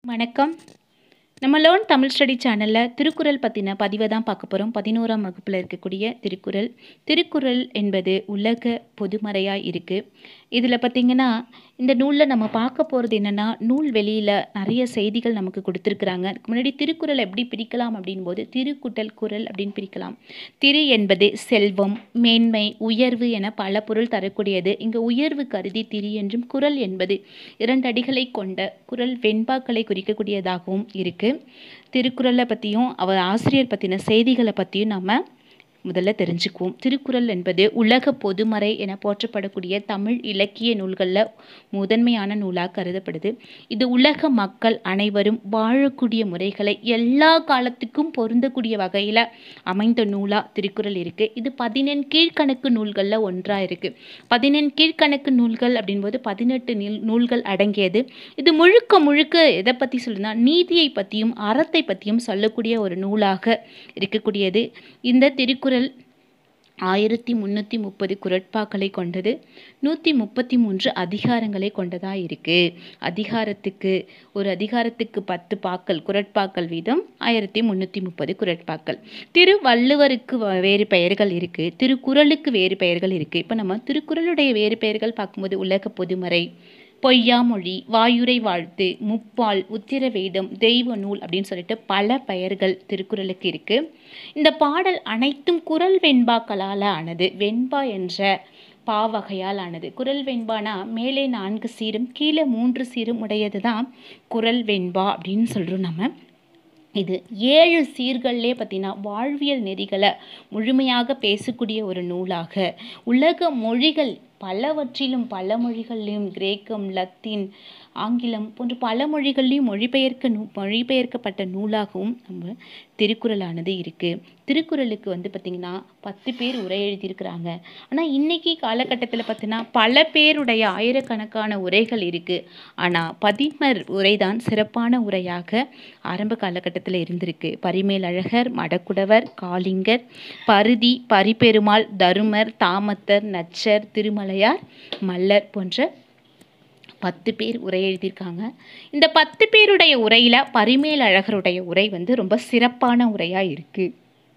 வணக்கம் நம்ம learn Tamil study சேனலில் திருக்குறள் பற்றின பதிவை தான் பார்க்க போகிறோம் பதினோராம் வகுப்பில் இருக்கக்கூடிய திருக்குறள் திருக்குறள் என்பது உலக பொதுமறையாக இருக்குது இதில் பார்த்திங்கன்னா இந்த நூலில் நம்ம பார்க்க போகிறது என்னென்னா நூல் வெளியில் நிறைய செய்திகள் நமக்கு கொடுத்துருக்குறாங்க அதுக்கு முன்னாடி திருக்குறள் எப்படி பிரிக்கலாம் அப்படின் போது திருக்குட்டல் குறள் அப்படின்னு பிரிக்கலாம் திரு என்பது செல்வம் மேன்மை உயர்வு என பல பொருள் தரக்கூடியது இங்கே உயர்வு கருதி திரு என்றும் குறள் என்பது இரண்டு அடிகளை கொண்ட குறள் வெண்பாக்களை குறிக்கக்கூடியதாகவும் இருக்குது திருக்குறளை பற்றியும் அவர் ஆசிரியர் பற்றின செய்திகளை பற்றியும் நம்ம முதல்ல தெரிஞ்சுக்குவோம் திருக்குறள் என்பது உலக பொதுமறை என போற்றப்படக்கூடிய தமிழ் இலக்கிய நூல்களில் முதன்மையான நூலாக கருதப்படுது இது உலக மக்கள் அனைவரும் வாழக்கூடிய முறைகளை எல்லா காலத்துக்கும் பொருந்தக்கூடிய வகையில் அமைந்த நூலாக திருக்குறள் இருக்குது இது பதினெண் கீழ்கணக்கு நூல்களில் ஒன்றாக இருக்குது பதினெண் கீழ்கணக்கு நூல்கள் அப்படின்போது பதினெட்டு நூல் நூல்கள் அடங்கியது இது முழுக்க முழுக்க எதை பற்றி சொல்லுனா நீதியை பற்றியும் அறத்தை பற்றியும் சொல்லக்கூடிய ஒரு நூலாக இருக்கக்கூடியது இந்த திருக்குறள் ஆயிரத்தி முந்நூற்றி முப்பது குரட்பாக்களை கொண்டது நூற்றி முப்பத்தி மூன்று அதிகாரங்களை கொண்டதாக இருக்குது அதிகாரத்துக்கு ஒரு அதிகாரத்துக்கு பத்து பாக்கள் குரட்பாக்கள் வீதம் ஆயிரத்தி முந்நூற்றி முப்பது குரட்பாக்கள் திருவள்ளுவருக்கு வேறு பெயர்கள் இருக்குது திருக்குறளுக்கு வேறு பெயர்கள் இருக்குது இப்போ நம்ம திருக்குறளுடைய வேறு பெயர்கள் பார்க்கும்போது உலக பொதுமறை பொய்யாமொழி வாயுரை வாழ்த்து முப்பால் உத்திரவேதம் தெய்வ நூல் அப்படின்னு சொல்லிட்டு பல பெயர்கள் திருக்குறளுக்கு இருக்குது இந்த பாடல் அனைத்தும் குரல் வெண்பாக்களால் ஆனது வெண்பா என்ற பாவகையால் ஆனது குரல் வெண்பானா மேலே நான்கு சீரும் கீழே மூன்று சீரும் உடையது தான் குரல் வெண்பா அப்படின்னு சொல்கிறோம் நம்ம இது ஏழு சீர்கள்லே பார்த்தீங்கன்னா வாழ்வியல் நெறிகளை முழுமையாக பேசக்கூடிய ஒரு நூலாக உலக மொழிகள் பலவற்றிலும் பல மொழிகள்லையும் கிரேக்கம் லத்தீன் ஆங்கிலம் போன்ற பல மொழிகள்லையும் மொழிபெயர்க்க நூ மொழிபெயர்க்கப்பட்ட நூலாகவும் நம்ம திருக்குறளானது இருக்குது திருக்குறளுக்கு வந்து பார்த்திங்கன்னா பத்து பேர் உரை எழுதியிருக்கிறாங்க ஆனால் இன்றைக்கி காலகட்டத்தில் பார்த்தீங்கன்னா பல பேருடைய ஆயிரக்கணக்கான உரைகள் இருக்குது ஆனால் பதிமர் உரை தான் சிறப்பான உரையாக ஆரம்ப காலகட்டத்தில் இருந்திருக்கு பரிமேலழகர் மடக்குடவர் காளிங்கர் பருதி பரிபெருமாள் தருமர் தாமத்தர் நச்சர் திருமலையார் மல்லர் போன்ற பத்து பேர் உரை எழுதியிருக்காங்க இந்த பத்து பேருடைய உரையில் பரிமேல் அழகருடைய உரை வந்து ரொம்ப சிறப்பான உரையாக இருக்குது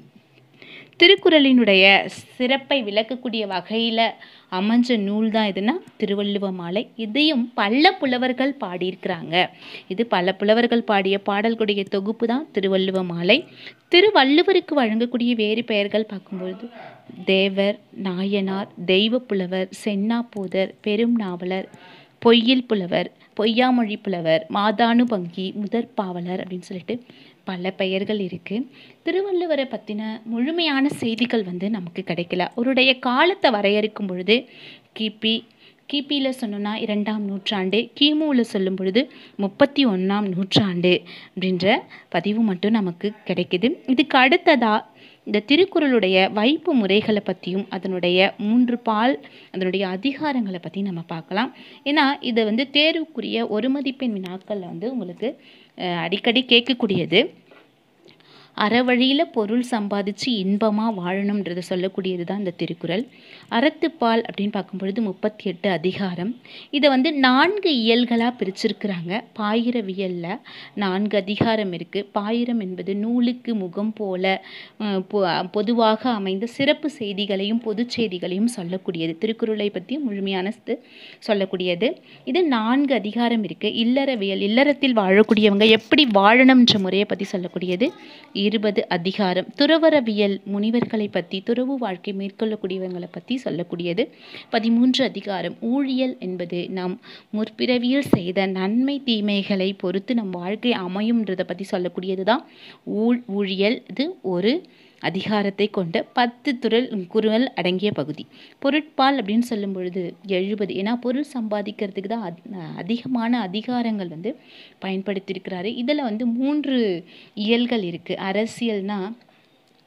திருக்குறளினுடைய சிறப்பை விளக்கக்கூடிய வகையில் அமைஞ்ச நூல் தான் எதுனா திருவள்ளுவ மாலை இதையும் பல புலவர்கள் பாடியிருக்கிறாங்க இது பல புலவர்கள் பாடிய பாடல்களுடைய தொகுப்பு தான் திருவள்ளுவ மாலை திருவள்ளுவருக்கு வழங்கக்கூடிய வேறு பெயர்கள் பார்க்கும்பொழுது தேவர் நாயனார் தெய்வ புலவர் சென்னாப்பூதர் பெரும் நாவலர் பொய்யில் புலவர் பொய்யாமொழி புலவர் மாதானு பங்கி முதற் பாவலர் அப்படின்னு சொல்லிட்டு பல பெயர்கள் இருக்குது திருவள்ளுவரை பற்றின முழுமையான செய்திகள் வந்து நமக்கு கிடைக்கல அவருடைய காலத்தை வரையறுக்கும் பொழுது கிபி கிபியில் சொன்னோன்னா இரண்டாம் நூற்றாண்டு கிமுவில் சொல்லும் பொழுது முப்பத்தி ஒன்றாம் நூற்றாண்டு அப்படின்ற பதிவு மட்டும் நமக்கு கிடைக்குது இதுக்கு அடுத்ததாக இந்த திருக்குறளுடைய வைப்பு முறைகளை பற்றியும் அதனுடைய மூன்று பால் அதனுடைய அதிகாரங்களை பற்றி நம்ம பார்க்கலாம் ஏன்னா இதை வந்து தேர்வுக்குரிய ஒரு மதிப்பெண் வினாக்களில் வந்து உங்களுக்கு அடிக்கடி கேட்கக்கூடியது அறவழியில் பொருள் சம்பாதிச்சு இன்பமாக வாழணுன்றதை சொல்லக்கூடியது தான் இந்த திருக்குறள் அறத்துப்பால் அப்படின்னு பார்க்கும்பொழுது முப்பத்தி எட்டு அதிகாரம் இதை வந்து நான்கு இயல்களாக பிரிச்சிருக்கிறாங்க பாயிரவியலில் நான்கு அதிகாரம் இருக்குது பாயிரம் என்பது நூலுக்கு முகம் போல பொதுவாக அமைந்த சிறப்பு செய்திகளையும் பொது செய்திகளையும் சொல்லக்கூடியது திருக்குறளை பற்றி முழுமையான சொல்லக்கூடியது இது நான்கு அதிகாரம் இருக்குது இல்லறவியல் இல்லறத்தில் வாழக்கூடியவங்க எப்படி வாழணும்ன்ற முறையை பற்றி சொல்லக்கூடியது இருபது அதிகாரம் துறவரவியல் முனிவர்களை பற்றி துறவு வாழ்க்கை மேற்கொள்ளக்கூடியவங்களை பற்றி சொல்லக்கூடியது பதிமூன்று அதிகாரம் ஊழியல் என்பது நாம் முற்பிறவியில் செய்த நன்மை தீமைகளை பொறுத்து நம் வாழ்க்கை அமையும்ன்றதை பற்றி சொல்லக்கூடியது தான் ஊழ் ஊழியல் இது ஒரு அதிகாரத்தை கொண்ட பத்து துறல் குரல் அடங்கிய பகுதி பொருட்பால் அப்படின்னு சொல்லும் பொழுது எழுபது ஏன்னா பொருள் சம்பாதிக்கிறதுக்கு தான் அதிகமான அதிகாரங்கள் வந்து பயன்படுத்தியிருக்கிறாரு இதில் வந்து மூன்று இயல்கள் இருக்குது அரசியல்னா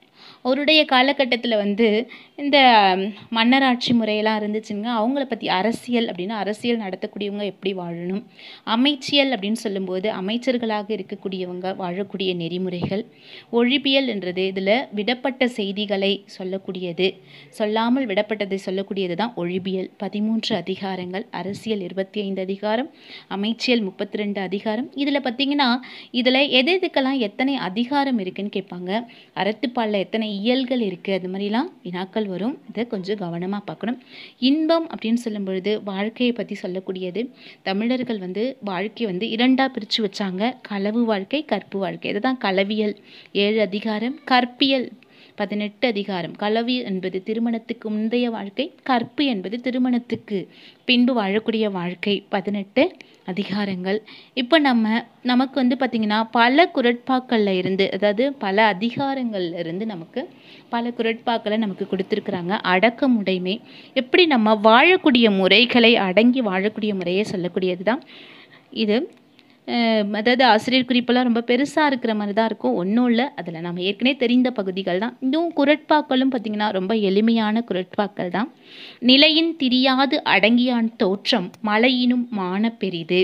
அவருடைய காலகட்டத்தில் வந்து இந்த மன்னராட்சி முறையெல்லாம் இருந்துச்சுங்க அவங்கள பற்றி அரசியல் அப்படின்னா அரசியல் நடத்தக்கூடியவங்க எப்படி வாழணும் அமைச்சியல் அப்படின்னு சொல்லும்போது அமைச்சர்களாக இருக்கக்கூடியவங்க வாழக்கூடிய நெறிமுறைகள் ஒழிபியல் என்றது இதில் விடப்பட்ட செய்திகளை சொல்லக்கூடியது சொல்லாமல் விடப்பட்டதை சொல்லக்கூடியது தான் ஒழிபியல் பதிமூன்று அதிகாரங்கள் அரசியல் இருபத்தி ஐந்து அதிகாரம் அமைச்சியல் முப்பத்தி ரெண்டு அதிகாரம் இதில் பார்த்தீங்கன்னா இதில் எது எதுக்கெல்லாம் எத்தனை அதிகாரம் இருக்குன்னு கேட்பாங்க அறத்துப்பாலில் எத்தனை இயல்கள் இருக்குது அது மாதிரிலாம் வினாக்கள் வரும் இதை கொஞ்சம் கவனமாக பார்க்கணும் இன்பம் அப்படின்னு சொல்லும் பொழுது வாழ்க்கையை பற்றி சொல்லக்கூடியது தமிழர்கள் வந்து வாழ்க்கையை வந்து இரண்டாக பிரித்து வச்சாங்க களவு வாழ்க்கை கற்பு வாழ்க்கை இதுதான் களவியல் ஏழு அதிகாரம் கற்பியல் பதினெட்டு அதிகாரம் களவி என்பது திருமணத்துக்கு முந்தைய வாழ்க்கை கற்பு என்பது திருமணத்துக்கு பின்பு வாழக்கூடிய வாழ்க்கை பதினெட்டு அதிகாரங்கள் இப்போ நம்ம நமக்கு வந்து பார்த்திங்கன்னா பல குரட்பாக்களில் இருந்து அதாவது பல அதிகாரங்கள்ல இருந்து நமக்கு பல குரட்பாக்களை நமக்கு கொடுத்துருக்குறாங்க அடக்கமுடைமை எப்படி நம்ம வாழக்கூடிய முறைகளை அடங்கி வாழக்கூடிய முறையை சொல்லக்கூடியது தான் இது அஹ் அதாவது ஆசிரியர் குறிப்பெல்லாம் ரொம்ப பெருசாக இருக்கிற மாதிரி தான் இருக்கும் ஒன்றும் இல்லை அதில் நம்ம ஏற்கனவே தெரிந்த பகுதிகள் தான் இன்னும் குரட்பாக்களும் பார்த்திங்கன்னா ரொம்ப எளிமையான குரட்பாக்கள் தான் நிலையின் திரியாது அடங்கியான் தோற்றம் மலையினும் மான பெரிது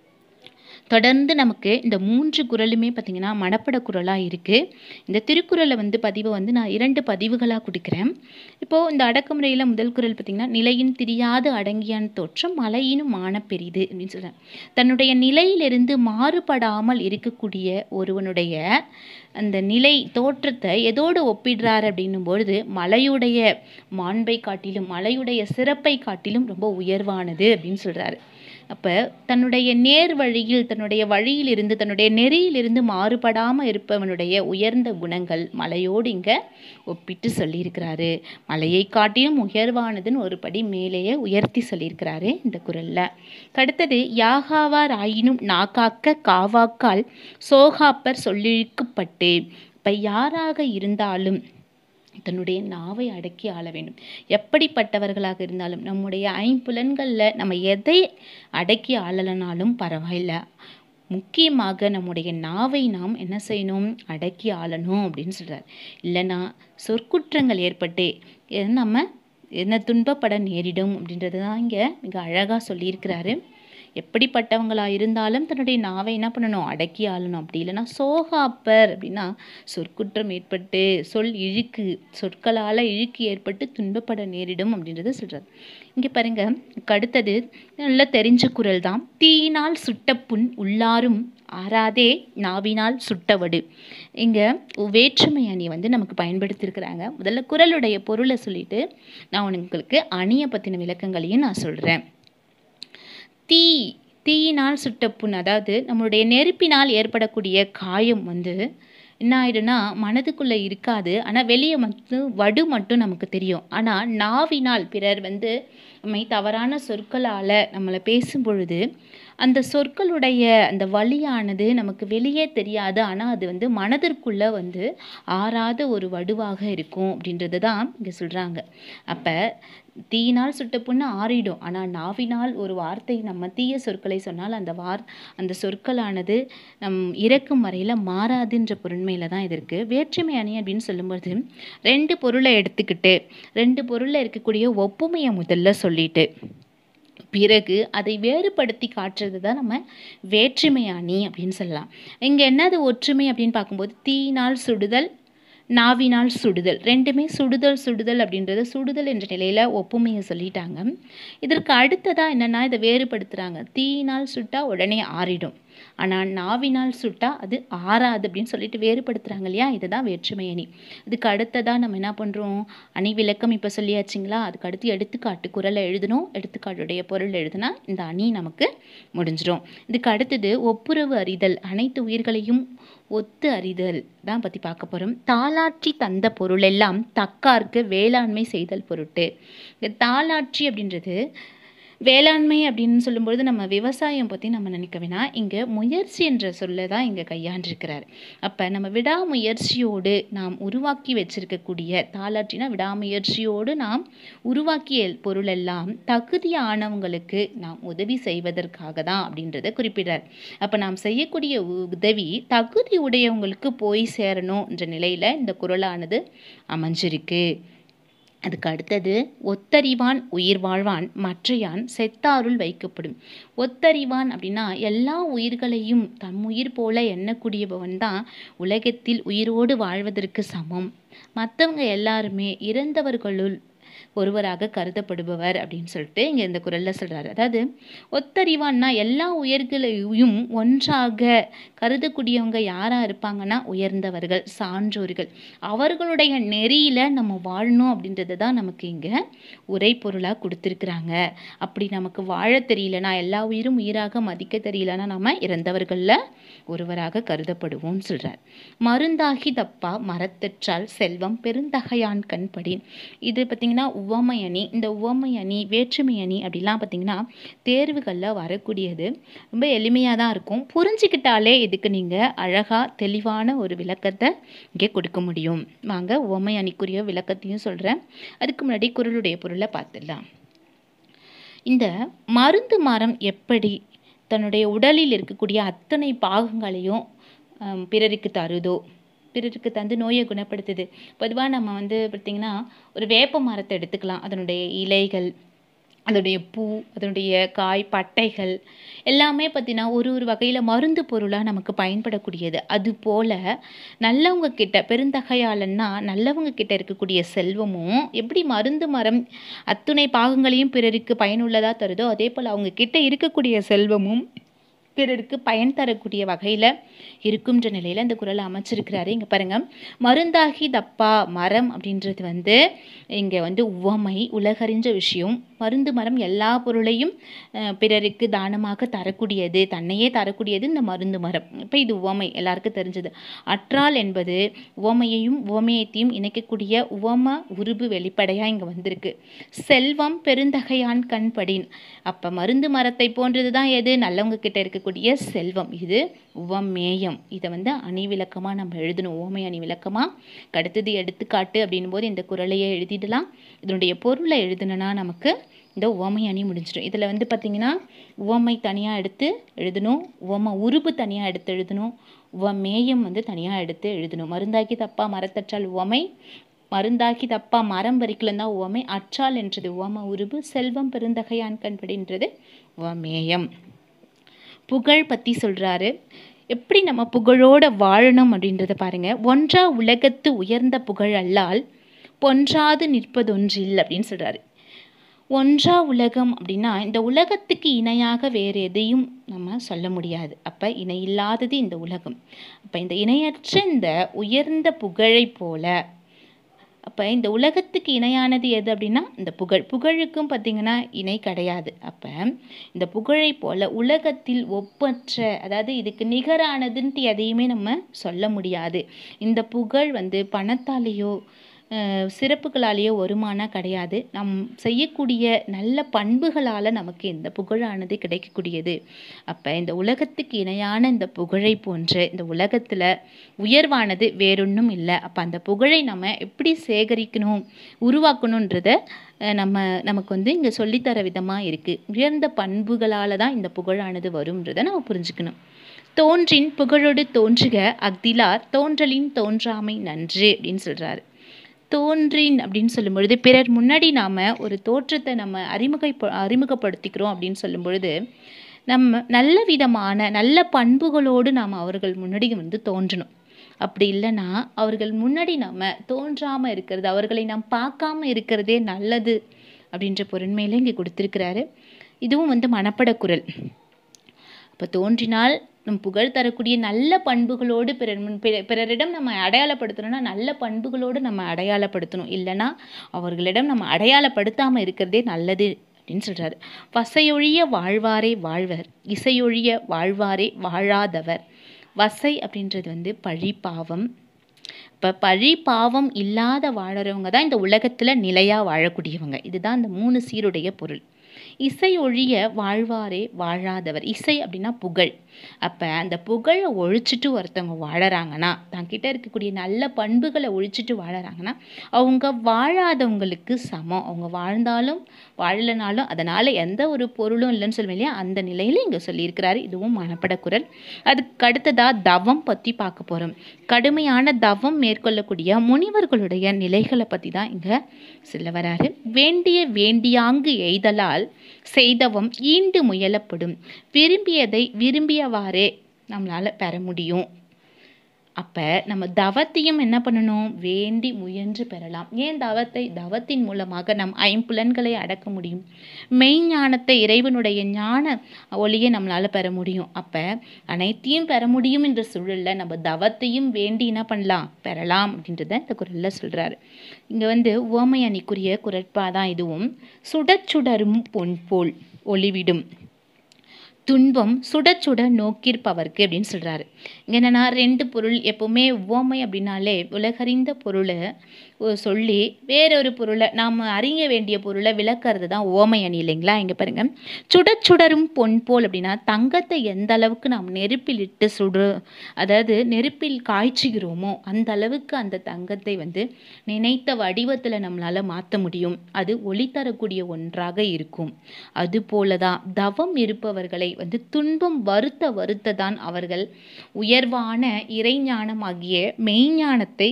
தொடர்ந்து நமக்கு இந்த மூன்று குறளுமே பார்த்திங்கன்னா மனப்பட குறளாக இருக்குது இந்த திருக்குறளை வந்து பதிவை வந்து நான் இரண்டு பதிவுகளாக கொடுக்குறேன் இப்போது இந்த அடக்குமுறையில் முதல் குறள் பார்த்திங்கன்னா நிலையின் திரியாது அடங்கியான் தோற்றம் மலையினும் மான பெரிது அப்படின்னு சொல்கிறேன் தன்னுடைய நிலையிலிருந்து மாறுபடாமல் இருக்கக்கூடிய ஒருவனுடைய அந்த நிலை தோற்றத்தை எதோடு ஒப்பிடுறார் அப்படின்னும் பொழுது மலையுடைய மாண்பை காட்டிலும் மலையுடைய சிறப்பை காட்டிலும் ரொம்ப உயர்வானது அப்படின்னு சொல்கிறாரு அப்போ தன்னுடைய நேர் வழியில் தன்னுடைய வழியிலிருந்து தன்னுடைய நெறியிலிருந்து மாறுபடாமல் இருப்பவனுடைய உயர்ந்த குணங்கள் மலையோடு இங்கே ஒப்பிட்டு சொல்லியிருக்கிறாரு மலையை காட்டிலும் உயர்வானதுன்னு ஒரு படி மேலேயே உயர்த்தி சொல்லியிருக்கிறாரு இந்த குரலில் அடுத்தது யாகாவார் ஆயினும் நாக்காக்க காவாக்கால் சோகாப்பர் சொல்லிழுக்கப்பட்டு இப்போ யாராக இருந்தாலும் தன்னுடைய நாவை அடக்கி ஆள வேண்டும் எப்படிப்பட்டவர்களாக இருந்தாலும் நம்முடைய ஐம்புலன்களில் நம்ம எதை அடக்கி ஆளலைனாலும் பரவாயில்ல முக்கியமாக நம்முடைய நாவை நாம் என்ன செய்யணும் அடக்கி ஆளணும் அப்படின்னு சொல்கிறார் இல்லைன்னா சொற்குற்றங்கள் ஏற்பட்டு எது நம்ம என்ன துன்பப்பட நேரிடும் அப்படின்றது தான் இங்கே மிக அழகாக சொல்லியிருக்கிறாரு எப்படிப்பட்டவங்களா இருந்தாலும் தன்னுடைய நாவை என்ன பண்ணணும் அடக்கி ஆளணும் அப்படி இல்லைன்னா சோகாப்பர் அப்படின்னா சொற்குற்றம் ஏற்பட்டு சொல் இழுக்கு சொற்களால் இழுக்கு ஏற்பட்டு துன்பப்பட நேரிடும் அப்படின்றத சொல்கிறார் இங்கே பாருங்க அடுத்தது நல்லா தெரிஞ்ச குரல் தான் தீயினால் சுட்ட புண் உள்ளாரும் ஆறாதே நாவினால் சுட்டவடு இங்கே வேற்றுமை அணி வந்து நமக்கு பயன்படுத்தியிருக்கிறாங்க முதல்ல குரலுடைய பொருளை சொல்லிட்டு நான் உங்களுக்கு அணியை பற்றின விளக்கங்களையும் நான் சொல்கிறேன் தீ தீயினால் சுட்ட புண் அதாவது நம்மளுடைய நெருப்பினால் ஏற்படக்கூடிய காயம் வந்து என்ன ஆயிடும்னா மனதுக்குள்ளே இருக்காது ஆனால் வெளியே மட்டும் வடு மட்டும் நமக்கு தெரியும் ஆனால் நாவினால் பிறர் வந்து நம்மை தவறான சொற்களால் நம்மளை பேசும் பொழுது அந்த சொற்களுடைய அந்த வலியானது நமக்கு வெளியே தெரியாது ஆனால் அது வந்து மனதிற்குள்ளே வந்து ஆறாத ஒரு வடுவாக இருக்கும் அப்படின்றது தான் இங்கே சொல்கிறாங்க அப்போ தீயினால் சுட்ட புண்ணு ஆறிடும் ஆனால் நாவினால் ஒரு வார்த்தை நம்ம தீய சொற்களை சொன்னால் அந்த வார் அந்த சொற்களானது நம் இறக்கும் வரையில் மாறாதுன்ற பொருண்மையில் தான் இது இருக்குது வேற்றுமை அணி அப்படின்னு சொல்லும்போது ரெண்டு பொருளை எடுத்துக்கிட்டு ரெண்டு பொருளில் இருக்கக்கூடிய ஒப்புமையை முதல்ல சொல்லிட்டு பிறகு அதை வேறுபடுத்தி காட்டுறது தான் நம்ம வேற்றுமை அணி அப்படின்னு சொல்லலாம் இங்கே என்னது ஒற்றுமை அப்படின்னு பார்க்கும்போது தீயினால் சுடுதல் நாவினால் சுடுதல் ரெண்டுமே சுடுதல் சுடுதல் அப்படின்றது சுடுதல் என்ற நிலையில் ஒப்புமையை சொல்லிட்டாங்க இதற்கு அடுத்ததாக என்னென்னா இதை வேறுபடுத்துகிறாங்க தீயினால் சுட்டா உடனே ஆறிடும் ஆனால் நாவினால் சுட்டா அது ஆறாது அப்படின்னு சொல்லிட்டு வேறுபடுத்துகிறாங்க இல்லையா இதுதான் வேற்றுமை அணி இதுக்கு அடுத்ததாக நம்ம என்ன பண்ணுறோம் அணி விளக்கம் இப்போ சொல்லியாச்சுங்களா அதுக்கு அடுத்து எடுத்துக்காட்டு குரலை எழுதணும் எடுத்துக்காட்டுடைய பொருள் எழுதுனா இந்த அணி நமக்கு முடிஞ்சிடும் இதுக்கு அடுத்தது ஒப்புரவு அறிதல் அனைத்து உயிர்களையும் ஒத்து அறிதல் தான் பற்றி பார்க்க போகிறோம் தாளாற்றி தந்த பொருளெல்லாம் தக்கார்க்கு வேளாண்மை செய்தல் பொருட்டு இந்த தாளாற்றி அப்படின்றது வேளாண்மை அப்படின்னு சொல்லும்பொழுது நம்ம விவசாயம் பற்றி நம்ம நினைக்க வேணாம் இங்கே முயற்சி என்ற சொல்லை தான் இங்கே கையாண்டிருக்கிறார் அப்போ நம்ம விடாமுயற்சியோடு நாம் உருவாக்கி வச்சிருக்கக்கூடிய தாளாற்றினா விடாமுயற்சியோடு நாம் உருவாக்கிய பொருளெல்லாம் தகுதியானவங்களுக்கு நாம் உதவி செய்வதற்காக தான் அப்படின்றத குறிப்பிடுறார் அப்போ நாம் செய்யக்கூடிய உதவி தகுதி உடையவங்களுக்கு போய் சேரணும் என்ற நிலையில் இந்த குரலானது அமைஞ்சிருக்கு அதுக்கு அடுத்தது ஒத்தறிவான் உயிர் வாழ்வான் மற்றையான் செத்தாருள் வைக்கப்படும் ஒத்தறிவான் அப்படின்னா எல்லா உயிர்களையும் தம் உயிர் போல எண்ணக்கூடியவன் தான் உலகத்தில் உயிரோடு வாழ்வதற்கு சமம் மற்றவங்க எல்லாருமே இறந்தவர்களுள் ஒருவராக கருதப்படுபவர் அப்படின்னு சொல்லிட்டு இங்கே இந்த குரலில் சொல்கிறாரு அதாவது ஒத்தறிவான்னா எல்லா உயர்களையும் ஒன்றாக கருதக்கூடியவங்க யாராக இருப்பாங்கன்னா உயர்ந்தவர்கள் சான்றோர்கள் அவர்களுடைய நெறியில் நம்ம வாழணும் அப்படின்றது தான் நமக்கு இங்கே உரை பொருளாக கொடுத்துருக்குறாங்க அப்படி நமக்கு வாழ தெரியலனா எல்லா உயிரும் உயிராக மதிக்க தெரியலனா நம்ம இறந்தவர்களில் ஒருவராக கருதப்படுவோம்னு சொல்கிறார் மருந்தாகி தப்பா மரத்தற்றால் செல்வம் பெருந்தகையான் கண்படி இது பார்த்திங்கன்னா உவமை அணி இந்த உவமை அணி வேற்றுமை அணி அப்படிலாம் பார்த்திங்கன்னா தேர்வுகளில் வரக்கூடியது ரொம்ப எளிமையாக தான் இருக்கும் புரிஞ்சுக்கிட்டாலே இதுக்கு நீங்கள் அழகாக தெளிவான ஒரு விளக்கத்தை இங்கே கொடுக்க முடியும் வாங்க உவமை அணிக்குரிய விளக்கத்தையும் சொல்கிறேன் அதுக்கு முன்னாடி குரலுடைய பொருளை பார்த்துடலாம் இந்த மருந்து மரம் எப்படி தன்னுடைய உடலில் இருக்கக்கூடிய அத்தனை பாகங்களையும் ஆம், பிறருக்கு தருதோ பிறருக்கு தந்து நோயை குணப்படுத்துது பொதுவாக நம்ம வந்து பார்த்திங்கன்னா ஒரு வேப்ப மரத்தை எடுத்துக்கலாம் அதனுடைய இலைகள் அதனுடைய பூ அதனுடைய காய் பட்டைகள் எல்லாமே பார்த்தீங்கன்னா ஒரு ஒரு வகையில் மருந்து பொருளாக நமக்கு பயன்படக்கூடியது அதுபோல் நல்லவங்க கிட்ட பெருந்தகையாளன்னா நல்லவங்க கிட்ட இருக்கக்கூடிய செல்வமும் எப்படி மருந்து மரம் அத்துணை பாகங்களையும் பிறருக்கு பயனுள்ளதாக தருதோ அதே போல் அவங்க கிட்ட இருக்கக்கூடிய செல்வமும் பிறருக்கு பயன் தரக்கூடிய வகையில் இருக்குன்ற நிலையில் இந்த குரலை அமைச்சிருக்கிறாரு இங்கே பாருங்கள் மருந்தாகி தப்பா மரம் அப்படின்றது வந்து இங்கே வந்து உவமை உலகறிஞ்ச விஷயம் மருந்து மரம் எல்லா பொருளையும் அஹ், பிறருக்கு தானமாக தரக்கூடியது தன்னையே தரக்கூடியது இந்த மருந்து மரம் இப்போ இது உவமை எல்லாருக்கும் தெரிஞ்சது அற்றால் என்பது உவமையையும் உவமையத்தையும் இணைக்கக்கூடிய உவம உருபு வெளிப்படையாக இங்கே வந்திருக்கு செல்வம் பெருந்தகையான் கண்படின் அப்போ மருந்து மரத்தை போன்றது தான் எது நல்லவங்க கிட்ட இருக்கக்கூடிய செல்வம் இது உவமேயம் இதை வந்து அணி விளக்கமாக நம்ம எழுதணும் ஓமை அணி விளக்கமாக அடுத்தது எடுத்துக்காட்டு அப்படின்னும் போது இந்த குரலையே எழுதிடலாம் இதனுடைய பொருளை எழுதணும்னா நமக்கு இந்த உவமை அணி முடிஞ்சிடும் இதில் வந்து பார்த்திங்கன்னா உவமை தனியாக எடுத்து எழுதணும் உவம உருபு தனியாக எடுத்து எழுதணும் உவமேயம் வந்து தனியாக எடுத்து எழுதணும் மருந்தாக்கி தப்பா மரத்தற்றால் உவமை மருந்தாக்கி தப்பா மரம் வரிக்கலும் தான் உவமை அற்றால் என்றது உவம உருபு செல்வம் பெருந்தகையான் கண்படின்றது உவமேயம் புகழ் பற்றி சொல்கிறாரு எப்படி நம்ம புகழோட வாழணும் அப்படின்றத பாருங்க ஒன்றா உலகத்து உயர்ந்த புகழ் அல்லால் பொன்றாது நிற்பதொன்றில் அப்படின்னு சொல்கிறாரு ஒன்றா உலகம் அப்படின்னா இந்த உலகத்துக்கு இணையாக வேறு எதையும் நம்ம சொல்ல முடியாது அப்போ இணையில்லாதது இந்த உலகம் அப்போ இந்த இணையற்ற இந்த உயர்ந்த புகழை போல அப்போ இந்த உலகத்துக்கு இணையானது எது அப்படின்னா இந்த புகழ் புகழுக்கும் பார்த்திங்கன்னா இணை கிடையாது அப்போ இந்த புகழை போல உலகத்தில் ஒப்பற்ற அதாவது இதுக்கு நிகரானதுன்ட்டு எதையுமே நம்ம சொல்ல முடியாது இந்த புகழ் வந்து பணத்தாலேயோ அஹ், சிறப்புகளாலேயோ வருமானம் கிடையாது நம் செய்யக்கூடிய நல்ல பண்புகளால் நமக்கு இந்த புகழானது கிடைக்கக்கூடியது அப்போ இந்த உலகத்துக்கு இணையான இந்த புகழை போன்ற இந்த உலகத்தில் உயர்வானது வேறொன்றும் இல்லை அப்போ அந்த புகழை நம்ம எப்படி சேகரிக்கணும் உருவாக்கணுன்றத அஹ், நம்ம நமக்கு வந்து இங்கே சொல்லித்தர விதமாக இருக்குது உயர்ந்த பண்புகளால் தான் இந்த புகழானது வரும்ன்றதை நம்ம புரிஞ்சுக்கணும் தோன்றின் புகழோடு தோன்றுக அஃதிலார் தோன்றலின் தோன்றாமை நன்று அப்படின்னு சொல்கிறாரு தோன்றின் அப்படின்னு சொல்லும் பொழுது பிறர் முன்னாடி நாம் ஒரு தோற்றத்தை நம்ம அறிமுக அறிமுகப்படுத்திக்கிறோம் அப்படின்னு சொல்லும் பொழுது நம்ம நல்ல விதமான நல்ல பண்புகளோடு நாம் அவர்கள் முன்னாடி வந்து தோன்றணும் அப்படி இல்லைன்னா அவர்கள் முன்னாடி நம்ம தோன்றாமல் இருக்கிறது அவர்களை நாம் பார்க்காம இருக்கிறதே நல்லது அப்படின்ற பொருண்மையில இங்கே கொடுத்துருக்கிறாரு இதுவும் வந்து மனப்பட குரல் அப்போ தோன்றினால் நம் புகழ் தரக்கூடிய நல்ல பண்புகளோடு பிறர் முன் பிற- பிறரிடம் நம்ம அடையாளப்படுத்தணும்னா நல்ல பண்புகளோடு நம்ம அடையாளப்படுத்தணும் இல்லைன்னா அவர்களிடம் நம்ம அடையாளப்படுத்தாமல் இருக்கிறதே நல்லது அப்படின்னு சொல்றாரு வசையொழிய வாழ்வாரே வாழ்வர் இசையொழிய வாழ்வாரே வாழாதவர் வசை அப்படின்றது வந்து பழி பாவம் இப்போ பழி பாவம் இல்லாத வாழறவங்க தான் இந்த உலகத்தில் நிலையாக வாழக்கூடியவங்க இதுதான் இந்த மூணு சீருடைய பொருள் இசை ஒழிய வாழ்வாரே வாழாதவர் இசை அப்படின்னா புகழ் அப்போ அந்த புகழை ஒழிச்சிட்டு ஒருத்தவங்க வாழறாங்கன்னா தங்கிட்ட இருக்கக்கூடிய நல்ல பண்புகளை ஒழிச்சிட்டு வாழறாங்கன்னா அவங்க வாழாதவங்களுக்கு சமம் அவங்க வாழ்ந்தாலும் வாழலைனாலும் அதனால் எந்த ஒரு பொருளும் இல்லைன்னு சொல்லுவேன் இல்லையா அந்த நிலையில் இங்கே சொல்லியிருக்கிறாரு இதுவும் மனப்பட குரல் அதுக்கு அடுத்ததாக தவம் பற்றி பார்க்க போகிறோம் கடுமையான தவம் மேற்கொள்ளக்கூடிய முனிவர்களுடைய நிலைகளை பற்றி தான் இங்கே சொல்ல வராரு வேண்டிய வேண்டியாங்கு எய்தலால் செய்தவம் ஈண்டு முயலப்படும் விரும்பியதை விரும்பியவாறே நம்மளால் பெற முடியும் அப்போ நம்ம தவத்தையும் என்ன பண்ணணும் வேண்டி முயன்று பெறலாம் ஏன் தவத்தை தவத்தின் மூலமாக நம் ஐம்புலன்களை அடக்க முடியும் மெய்ஞானத்தை இறைவனுடைய ஞான ஒளியை நம்மளால் பெற முடியும் அப்போ அனைத்தையும் பெற முடியும் என்ற சூழலில் நம்ம தவத்தையும் வேண்டி என்ன பண்ணலாம் பெறலாம் அப்படின்றத இந்த குரலில் சொல்கிறாரு இங்கே வந்து ஓமை அணிக்குரிய குரட்பா தான் இதுவும் சுடச்சுடரும் பொன் போல் ஒளிவிடும் துன்பம் சுட சுட நோக்கியிருப்பவர்க்கு அப்படின்னு சொல்கிறாரு இங்கே என்னென்னா ரெண்டு பொருள் எப்போவுமே ஓமை அப்படின்னாலே உலகறிந்த பொருளை சொல்லி வேறொரு பொருளை நாம் அறிய வேண்டிய பொருளை விளக்கிறது தான் ஓமை அணி இல்லைங்களா இங்கே பாருங்கள் சுட சுடரும் பொன் போல் அப்படின்னா தங்கத்தை எந்த அளவுக்கு நாம் நெருப்பில் இட்டு சுடு அதாவது நெருப்பில் காய்ச்சுகிறோமோ அந்த அளவுக்கு அந்த தங்கத்தை வந்து நினைத்த வடிவத்தில் நம்மளால் மாற்ற முடியும் அது ஒளி தரக்கூடிய ஒன்றாக இருக்கும் அதுபோல தான் தவம் இருப்பவர்களை வந்து துன்பம் வருத்த வருத்த தான் அவர்கள் உயர்வான இறைஞானமாகிய மெய்ஞானத்தை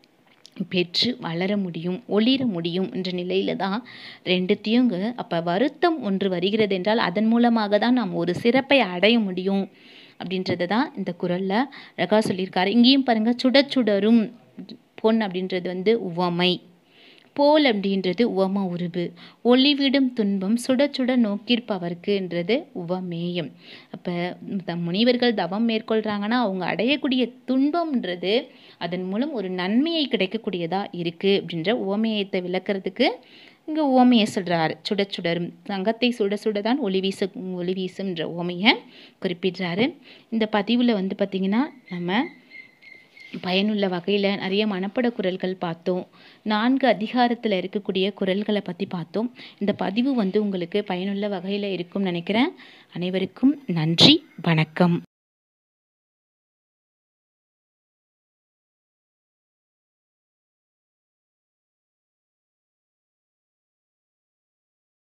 பெற்று வளர முடியும் ஒளிர முடியும் என்ற நிலையில தான் ரெண்டுத்தையும் அப்போ வருத்தம் ஒன்று வருகிறது என்றால் அதன் மூலமாக தான் நாம் ஒரு சிறப்பை அடைய முடியும் அப்படின்றத தான் இந்த குரலில் அழகாக சொல்லியிருக்காரு இங்கேயும் பாருங்கள் சுட சுடரும் பொன் அப்படின்றது வந்து உவமை போல் அப்படின்றது உவம உருவு ஒளிவிடும் துன்பம் சுட சுட நோக்கியிருப்பவர்க்குன்றது உவமேயம் அப்போ முனிவர்கள் தவம் மேற்கொள்கிறாங்கன்னா அவங்க அடையக்கூடிய துன்பம்ன்றது அதன் மூலம் ஒரு நன்மையை கிடைக்கக்கூடியதாக இருக்குது அப்படின்ற உவமேயத்தை விளக்குறதுக்கு இங்கே ஓமையை சொல்கிறாரு சுட சுடரும் தங்கத்தை சுட சுட தான் ஒளி வீச ஒளி வீசும்ன்ற ஓமையை குறிப்பிடுறாரு இந்த பதிவில் வந்து பார்த்திங்கன்னா நம்ம பயனுள்ள வகையில் நிறைய மனப்பட குரல்கள் பார்த்தோம் நான்கு அதிகாரத்தில் இருக்கக்கூடிய குரல்களை பற்றி பார்த்தோம் இந்த பதிவு வந்து உங்களுக்கு பயனுள்ள வகையில் இருக்கும்னு நினைக்கிறேன் அனைவருக்கும் நன்றி வணக்கம்